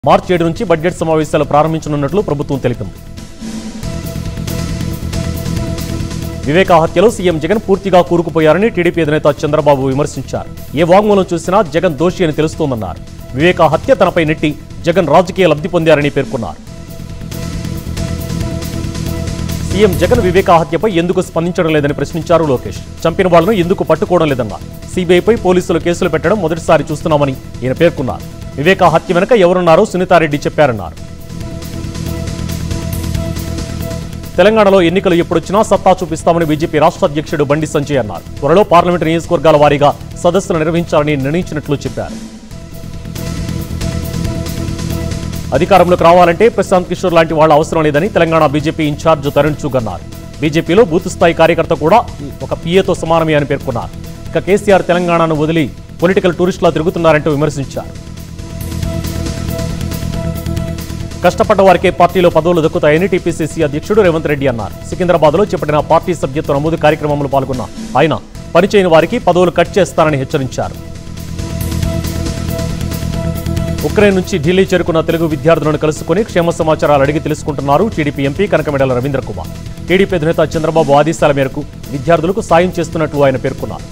మార్చి ఏడు నుంచి బడ్జెట్ సమావేశాలు ప్రారంభించనున్నట్లు ప్రభుత్వం తెలిపింది వివేకా హత్యలో సీఎం జగన్ పూర్తిగా కూరుకుపోయారని టీడీపీ అధినేత చంద్రబాబు విమర్శించారు ఏ వాంగ్మూలం చూసినా జగన్ దోషి అని తెలుస్తోందన్నారు వివేకా హత్య తనపై నెట్టి జగన్ రాజకీయ లబ్ధి పొందారని పేర్కొన్నారు సీఎం జగన్ వివేకా హత్యపై ఎందుకు స్పందించడం లేదని ప్రశ్నించారు లోకేష్ చంపిన వాళ్లను ఎందుకు పట్టుకోవడం లేదన్నారు సీబీఐపై పోలీసులు కేసులు పెట్టడం మొదటిసారి చూస్తున్నామని ఈయన పేర్కొన్నారు వివేకా హత్య వెనుక ఎవరున్నారో సునీతారెడ్డి చెప్పారన్నారు తెలంగాణలో ఎన్నికలు ఎప్పుడొచ్చినా సత్తా చూపిస్తామని బీజేపీ రాష్ట్ర అధ్యక్షుడు బండి సంజయ్ అన్నారు త్వరలో పార్లమెంటు నియోజకవర్గాల వారీగా సదస్సులు నిర్వహించాలని నిర్ణయించినట్లు చెప్పారు అధికారంలోకి రావాలంటే ప్రశాంత్ కిషోర్ లాంటి వాళ్ళ అవసరం లేదని తెలంగాణ బీజేపీ ఇన్ఛార్జ్ తరుణ్ చుగ్ అన్నారు బీజేపీలో బూత్ స్థాయి కార్యకర్త కూడా ఒక పీఏతో సమానమే అని పేర్కొన్నారు ఇక కేసీఆర్ తెలంగాణను వదిలి పొలిటికల్ టూరిస్టులా తిరుగుతున్నారంటూ విమర్శించారు కష్టపడ్డ వారికే పార్టీలో పదవులు దక్కుతాయని టీపీసీసీ అధ్యక్షుడు రేవంత్ రెడ్డి అన్నారు సికింద్రాబాద్లో చేపట్టిన పార్టీ సభ్యత్వ నమోదు కార్యక్రమంలో పాల్గొన్న ఆయన పనిచేయని వారికి పదవులు కట్ చేస్తారని హెచ్చరించారు ఉక్రెయిన్ నుంచి ఢిల్లీ చేరుకున్న తెలుగు విద్యార్థులను కలుసుకుని క్షేమ సమాచారాలు అడిగి తెలుసుకుంటున్నారు TDP MP Kanakamedala Ravindra Kumar TDP అధినేత చంద్రబాబు ఆదేశాల మేరకు విద్యార్థులకు సాయం చేస్తున్నట్లు ఆయన పేర్కొన్నారు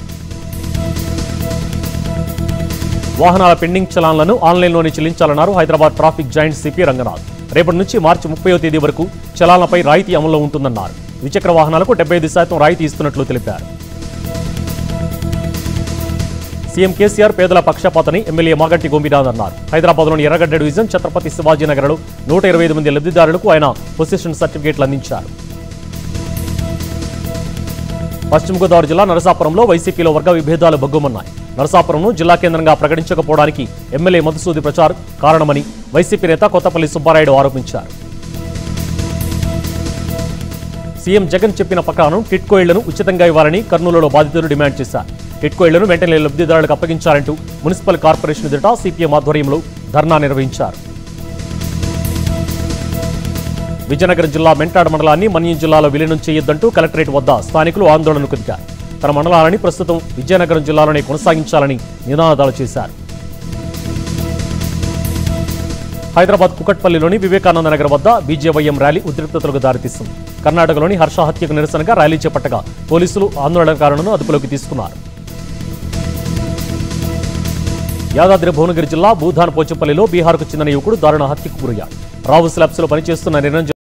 వాహనాల పెండింగ్ చలాన్లను ఆన్లైన్లోనే చెల్లించాలన్నారు Hyderabad traffic joint CP Ranganath రేపటి నుంచి మార్చి ముప్పైవ తేదీ వరకు చలాన్లపై రాయితీ అమల్లో ఉంటుందన్నారు ద్విచక్ర వాహనాలకు డెబ్బై ఐదు శాతం రాయితీ ఇస్తున్నట్లు తెలిపారు సీఎం కేసీఆర్ పేదల పక్షపాతని ఎమ్మెల్యే మాగంటి గోంబీనాథ్ అన్నారు హైదరాబాద్లోని ఎర్రగడ్డ డివిజన్ ఛత్రపతి శివాజీనగర్లో నూట ఇరవై ఐదు మంది లబ్ధిదారులకు ఆయన పొజిషన్ సర్టిఫికేట్లు అందించారు పశ్చిమ గోదావరి జిల్లా నరసాపురంలో వైసీపీలో వర్గ విభేదాలు బగ్గుమన్నాయి నరసాపురంను జిల్లా కేంద్రంగా ప్రకటించకపోవడానికి ఎమ్మెల్యే మధుసూది ప్రచార్ కారణమని వైసీపీ నేత కొత్తపల్లి సుబ్బారాయుడు ఆరోపించారు సీఎం జగన్ చెప్పిన ప్రకారం టిట్కో ఇళ్లను ఉచితంగా ఇవ్వాలని కర్నూలులో బాధితులు డిమాండ్ చేశారు టిట్కో ఇళ్లను వెంటనే లబ్ధిదారులకు అప్పగించాలంటూ మున్సిపల్ కార్పొరేషన్ ఎదుట సిపిఎం ఆధ్వర్యంలో ధర్నా నిర్వహించారు విజయనగరం జిల్లా మెంటాడ మండలాన్ని మన్యం జిల్లాలో విలీనం చేయొద్దంటూ కలెక్టరేట్ వద్ద స్థానికులు ఆందోళనకు దిగారు తన మండలాలని ప్రస్తుతం విజయనగరం జిల్లాలోనే కొనసాగించాలని నినాదాలు చేశారు హైదరాబాద్ కుకట్పల్లిలోని వివేకానంద నగర్ వద్ద బీజేవైఎం ర్యాలీ ఉద్రిక్తతలకు దారితీస్తుంది కర్ణాటకలోని హర్ష హత్యకు నిరసనగా ర్యాలీ చేపట్టగా పోలీసులు ఆందోళనకారులను అదుపులోకి తీసుకున్నారు యాదాద్రి భువనగిరి జిల్లా భూధాన్ పోచంపల్లిలో బీహార్కు చెందిన యువకుడు దారుణ హత్యకు గురయ్యాడు రావు స్లాబ్స్ లో పనిచేస్తున్న నిరంజన్